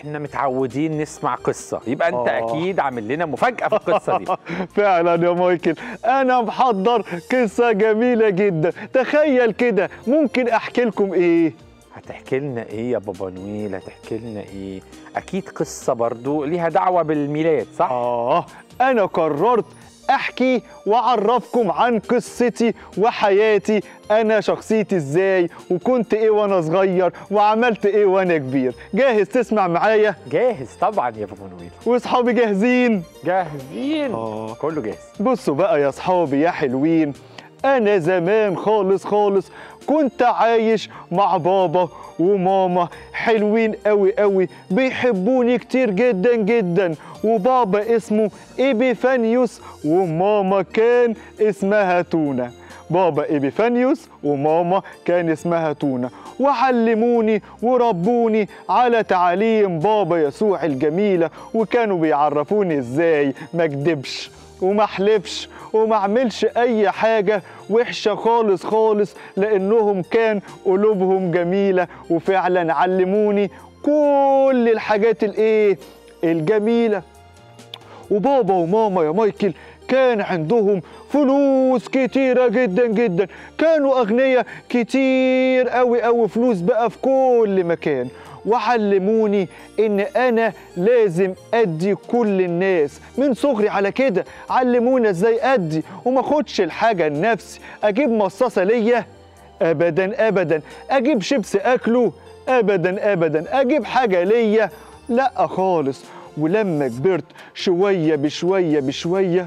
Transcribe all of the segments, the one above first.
احنا متعودين نسمع قصه يبقى انت آه. اكيد عامل لنا مفاجاه في القصه دي فعلا يا مايكل انا محضر قصه جميله جدا تخيل كده ممكن احكي لكم ايه هتحكي لنا ايه يا بابا نويل هتحكي لنا ايه اكيد قصه برضو ليها دعوه بالميلاد صح اه انا قررت احكي واعرفكم عن قصتي وحياتي انا شخصيتي ازاي وكنت ايه وانا صغير وعملت ايه وانا كبير جاهز تسمع معايا جاهز طبعا يا بابا نويل واصحابي جاهزين جاهزين آه. كله جاهز بصوا بقى يا صحابي يا حلوين انا زمان خالص خالص كنت عايش مع بابا وماما حلوين قوي قوي بيحبوني كتير جدا جدا وبابا اسمه ايبيفانيوس وماما كان اسمها تونا بابا ايبيفانيوس وماما كان اسمها تونا وعلموني وربوني على تعاليم بابا يسوع الجميلة وكانوا بيعرفوني ازاي ما اكدبش وما احلفش وما اعملش اي حاجة وحشة خالص خالص لانهم كان قلوبهم جميلة وفعلا علموني كل الحاجات الايه الجميلة وبابا وماما يا مايكل كان عندهم فلوس كتيرة جدا جدا كانوا أغنياء كتير قوي قوي فلوس بقى في كل مكان وعلموني ان انا لازم ادي كل الناس من صغري على كده علمونا ازاي ادي وما اخدش الحاجه لنفسي اجيب مصاصه ليا ابدا ابدا اجيب شيبس اكله ابدا ابدا اجيب حاجه ليا لا خالص ولما كبرت شويه بشويه بشويه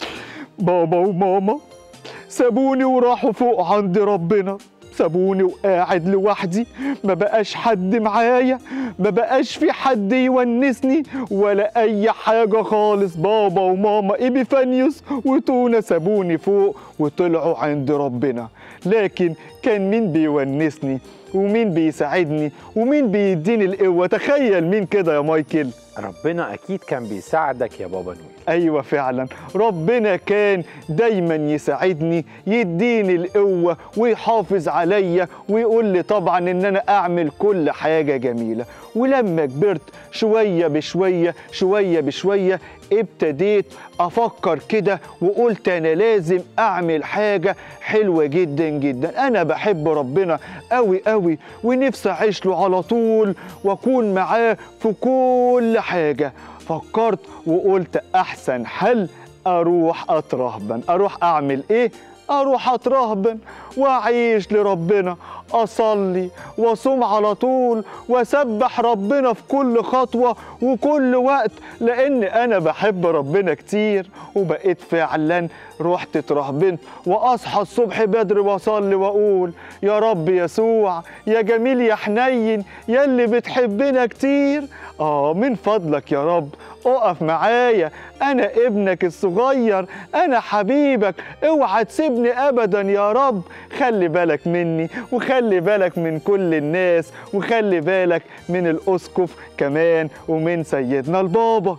بابا وماما سابوني وراحوا فوق عند ربنا سابوني وقاعد لوحدي ما بقاش حد معايا ما بقاش في حد يونسني ولا اي حاجة خالص بابا وماما ايبيفانيوس وتونا سابوني فوق وطلعوا عند ربنا لكن كان مين بيونسني ومين بيساعدني ومين بيديني القوة تخيل مين كده يا مايكل ربنا اكيد كان بيساعدك يا بابا نويل ايوه فعلا ربنا كان دايما يساعدني يديني القوه ويحافظ عليا ويقول لي طبعا ان انا اعمل كل حاجه جميله ولما كبرت شويه بشويه شويه بشويه ابتديت افكر كده وقلت انا لازم اعمل حاجه حلوه جدا جدا انا بحب ربنا قوي قوي ونفسي اعيش له على طول واكون معاه في كل حاجه فكرت وقلت احسن حل اروح اترهبن اروح اعمل ايه اروح اترهبن واعيش لربنا اصلي واصوم على طول واسبح ربنا في كل خطوه وكل وقت لان انا بحب ربنا كتير وبقيت فعلا رحت اترهبنت واصحى الصبح بدري واصلي واقول يا رب يسوع يا جميل يا حنين يا اللي بتحبنا كتير اه من فضلك يا رب اقف معايا انا ابنك الصغير انا حبيبك اوعى تسيبني ابدا يا رب خلي بالك مني وخلي بالك من كل الناس وخلي بالك من الاسقف كمان ومن سيدنا البابا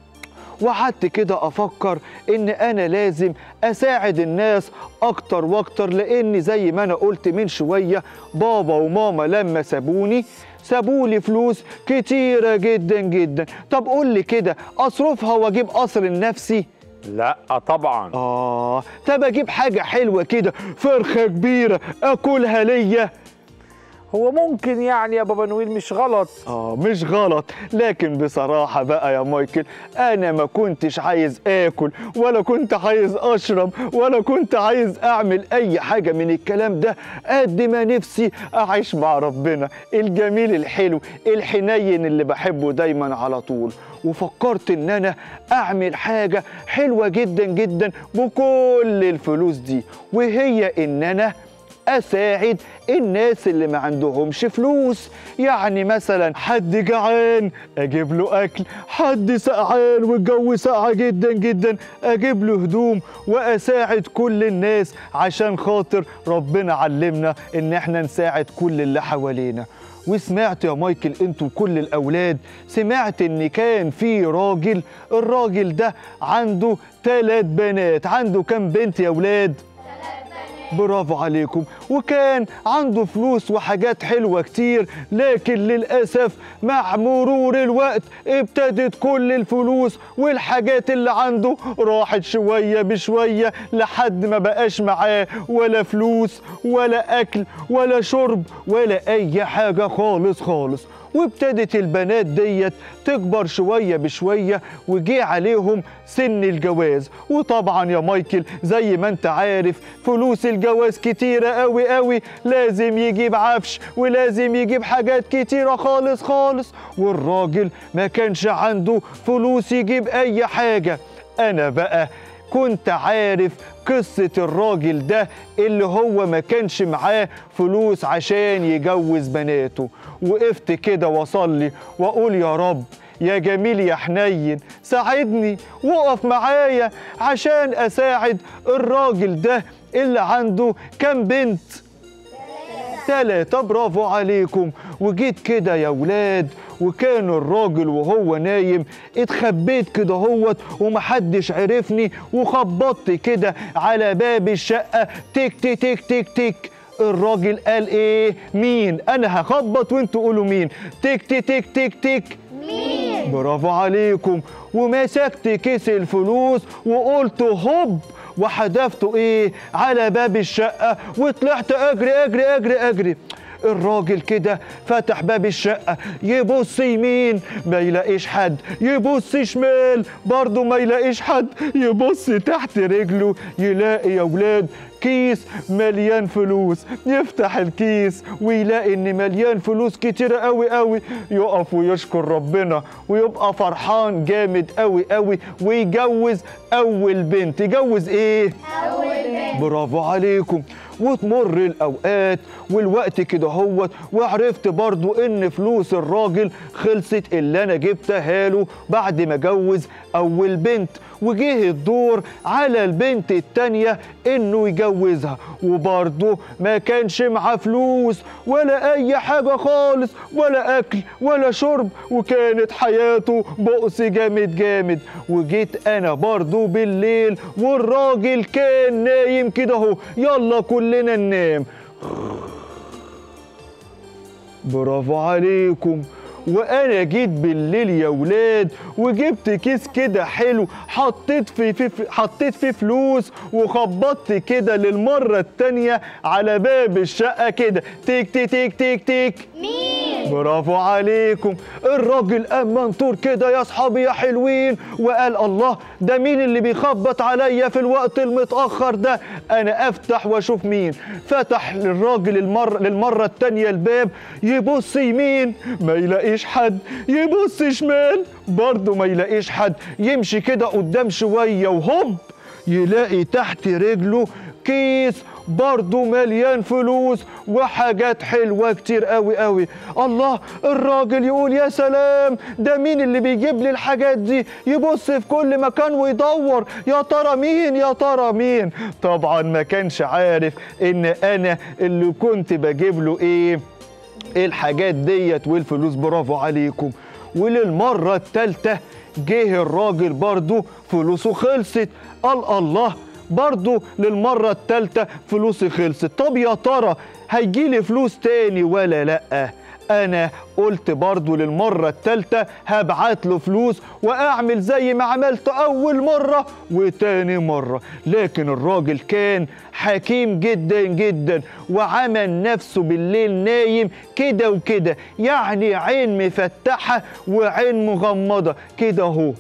وقعدت كده افكر ان انا لازم اساعد الناس اكتر واكتر لان زي ما انا قلت من شويه بابا وماما لما سابوني سابولي فلوس كتيرة جدا جدا طب قول لي كده اصرفها واجيب قصر لنفسي لا طبعا اه طب اجيب حاجة حلوة كده فرخة كبيرة اكلها ليا هو ممكن يعني يا بابا نويل مش غلط اه مش غلط لكن بصراحة بقى يا مايكل انا ما كنتش عايز اكل ولا كنت عايز اشرب ولا كنت عايز اعمل اي حاجة من الكلام ده قد ما نفسي اعيش مع ربنا الجميل الحلو الحنين اللي بحبه دايما على طول وفكرت ان انا اعمل حاجة حلوة جدا جدا بكل الفلوس دي وهي ان انا اساعد الناس اللي ما عندهمش فلوس يعني مثلا حد جعان اجيب له اكل حد سقعان والجو ساقع جدا جدا اجيب له هدوم واساعد كل الناس عشان خاطر ربنا علمنا ان احنا نساعد كل اللي حوالينا وسمعت يا مايكل انتوا كل الاولاد سمعت ان كان في راجل الراجل ده عنده ثلاث بنات عنده كام بنت يا اولاد برافو عليكم وكان عنده فلوس وحاجات حلوة كتير لكن للأسف مع مرور الوقت ابتدت كل الفلوس والحاجات اللي عنده راحت شوية بشوية لحد ما بقاش معاه ولا فلوس ولا أكل ولا شرب ولا أي حاجة خالص خالص وابتدت البنات ديت تكبر شوية بشوية وجي عليهم سن الجواز وطبعا يا مايكل زي ما انت عارف فلوس الجواز كتيرة قوي قوي لازم يجيب عفش ولازم يجيب حاجات كتيرة خالص خالص والراجل ما كانش عنده فلوس يجيب اي حاجة انا بقى كنت عارف قصة الراجل ده اللي هو ما كانش معاه فلوس عشان يجوز بناته وقفت كده وصلي واقول يا رب يا جميل يا حنين ساعدني وقف معايا عشان اساعد الراجل ده اللي عنده كام بنت تلاتة برافو عليكم وجيت كده يا ولاد وكان الراجل وهو نايم اتخبيت كده هوت ومحدش عرفني وخبطت كده على باب الشقة تك تك تك تك تك الراجل قال ايه مين انا هخبط وانتوا قولوا مين تك تك تك تك تك مين برافو عليكم ومسكت كيس الفلوس وقلت هوب وحدفته ايه على باب الشقة وطلعت اجري اجري اجري اجري الراجل كده فتح باب الشقة يبص يمين ما يلاقيش حد يبص شمال برضه ما يلاقيش حد يبص تحت رجله يلاقي يا ولاد كيس مليان فلوس يفتح الكيس ويلاقي ان مليان فلوس كتيرة قوي قوي يقف ويشكر ربنا ويبقى فرحان جامد قوي قوي ويجوز اول بنت يجوز ايه أول بنت برافو عليكم وتمر الاوقات والوقت كده هوت وعرفت برضو ان فلوس الراجل خلصت اللي انا جبتها له بعد ما جوز اول بنت وجه الدور على البنت التانية انه يجوزها وبرضه ما كانش معاه فلوس ولا اي حاجة خالص ولا اكل ولا شرب وكانت حياته بؤس جامد جامد وجيت انا برضه بالليل والراجل كان نايم كده اهو يلا كلنا ننام برافو عليكم وانا جيت بالليل يا ولاد وجبت كيس كده حلو حطيت فيه في في حطيت فيه فلوس وخبطت كده للمره التانيه على باب الشقه كده تيك تيك تيك تيك تيك مين برافو عليكم الراجل قام منطور كده يا اصحابي يا حلوين وقال الله ده مين اللي بيخبط عليا في الوقت المتاخر ده انا افتح واشوف مين فتح للراجل المره للمره التانيه الباب يبص يمين ما يلاقيش حد يبص شمال برضه ما يلاقيش حد يمشي كده قدام شويه وهوب يلاقي تحت رجله كيس برضه مليان فلوس وحاجات حلوة كتير قوي قوي الله الراجل يقول يا سلام ده مين اللي بيجيب لي الحاجات دي يبص في كل مكان ويدور يا ترى مين يا ترى مين طبعا ما كانش عارف ان انا اللي كنت بجيب له ايه الحاجات ديت والفلوس برافو عليكم وللمرة التالتة جه الراجل برضو فلوسه خلصت قال الله برضو للمرة التالتة فلوسي خلصت طب يا ترى هيجيلي فلوس تاني ولا لأ أنا قلت برضو للمرة التالتة هبعت له فلوس وأعمل زي ما عملت أول مرة وتاني مرة لكن الراجل كان حكيم جدا جدا وعمل نفسه بالليل نايم كده وكده يعني عين مفتحة وعين مغمضة كده اهو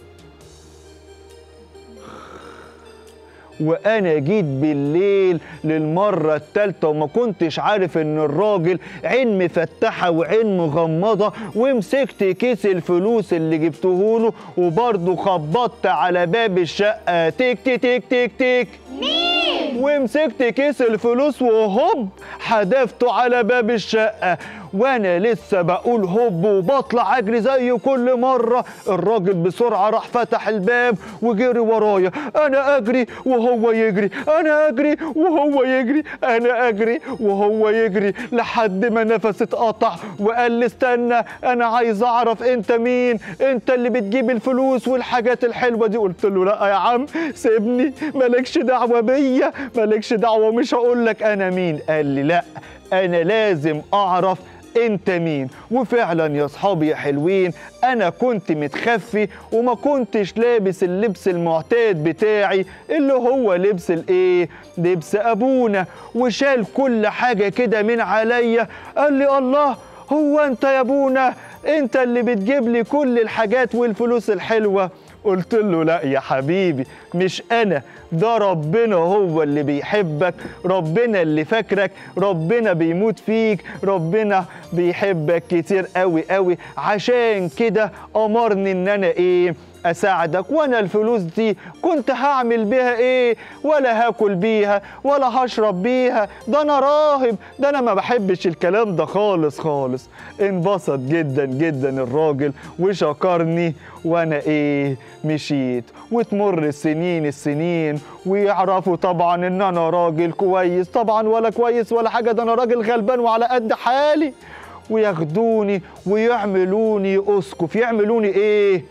وانا جيت بالليل للمره الثالثه وما كنتش عارف ان الراجل عين مفتحه وعين مغمضه ومسكت كيس الفلوس اللي جبته له وبرضه خبطت على باب الشقه تك تك تك تك تك مين ومسكت كيس الفلوس وهوب حدفته على باب الشقة وانا لسه بقول هوب وبطلع اجري زي كل مره الراجل بسرعه راح فتح الباب وجري ورايا انا اجري وهو يجري انا اجري وهو يجري انا اجري وهو يجري لحد ما نفسي اتقطع وقال لي استنى انا عايز اعرف انت مين انت اللي بتجيب الفلوس والحاجات الحلوه دي قلت له لا يا عم سيبني مالكش دعوه بيا مالكش دعوه مش هقول لك انا مين قال لي لا انا لازم اعرف انت مين وفعلا يا اصحابي يا حلوين انا كنت متخفي وما كنتش لابس اللبس المعتاد بتاعي اللي هو لبس الايه لبس ابونا وشال كل حاجه كده من عليا قال لي الله هو انت يا ابونا انت اللي بتجيب لي كل الحاجات والفلوس الحلوه قلت له لا يا حبيبي مش انا ده ربنا هو اللي بيحبك ربنا اللي فاكرك ربنا بيموت فيك ربنا بيحبك كتير قوي قوي عشان كده امرني ان انا ايه اساعدك وانا الفلوس دي كنت هعمل بيها ايه ولا هاكل بيها ولا هشرب بيها ده انا راهب ده انا ما بحبش الكلام ده خالص خالص انبسط جدا جدا الراجل وشكرني وانا ايه مشيت وتمر السنين السنين ويعرفوا طبعا ان انا راجل كويس طبعا ولا كويس ولا حاجه ده انا راجل غلبان وعلى قد حالي وياخدوني ويعملوني اسقف يعملوني ايه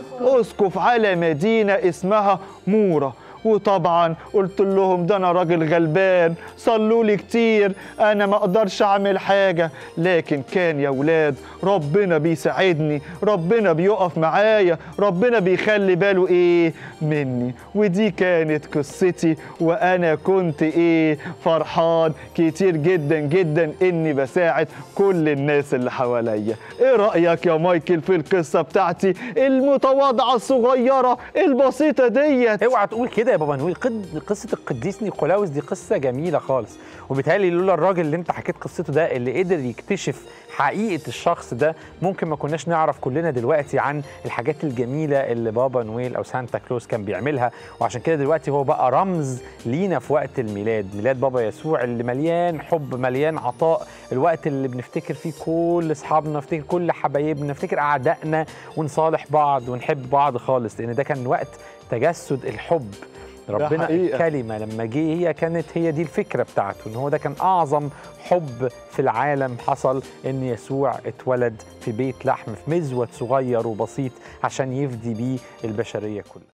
اسقف على مدينه اسمها مورا وطبعا قلت لهم ده انا راجل غلبان صلوا لي كتير انا ما اقدرش اعمل حاجه لكن كان يا ولاد ربنا بيساعدني ربنا بيقف معايا ربنا بيخلي باله ايه مني ودي كانت قصتي وانا كنت ايه فرحان كتير جدا جدا اني بساعد كل الناس اللي حواليا ايه رايك يا مايكل في القصه بتاعتي المتواضعه الصغيره البسيطه ديت اوعى تقول كده يا بابا نويل قد قصه القديس نيقولاوس دي قصه جميله خالص وبالتالي لولا الراجل اللي انت حكيت قصته ده اللي قدر يكتشف حقيقه الشخص ده ممكن ما كناش نعرف كلنا دلوقتي عن الحاجات الجميله اللي بابا نويل او سانتا كلوز كان بيعملها وعشان كده دلوقتي هو بقى رمز لينا في وقت الميلاد ميلاد بابا يسوع اللي مليان حب مليان عطاء الوقت اللي بنفتكر فيه كل اصحابنا نفتكر كل حبايبنا نفتكر اعدائنا ونصالح بعض ونحب بعض خالص لان ده كان وقت تجسد الحب ربنا حقيقة. الكلمة لما جه هي كانت هي دي الفكرة بتاعته ان هو ده كان اعظم حب في العالم حصل ان يسوع اتولد في بيت لحم في مزود صغير وبسيط عشان يفدي بيه البشرية كلها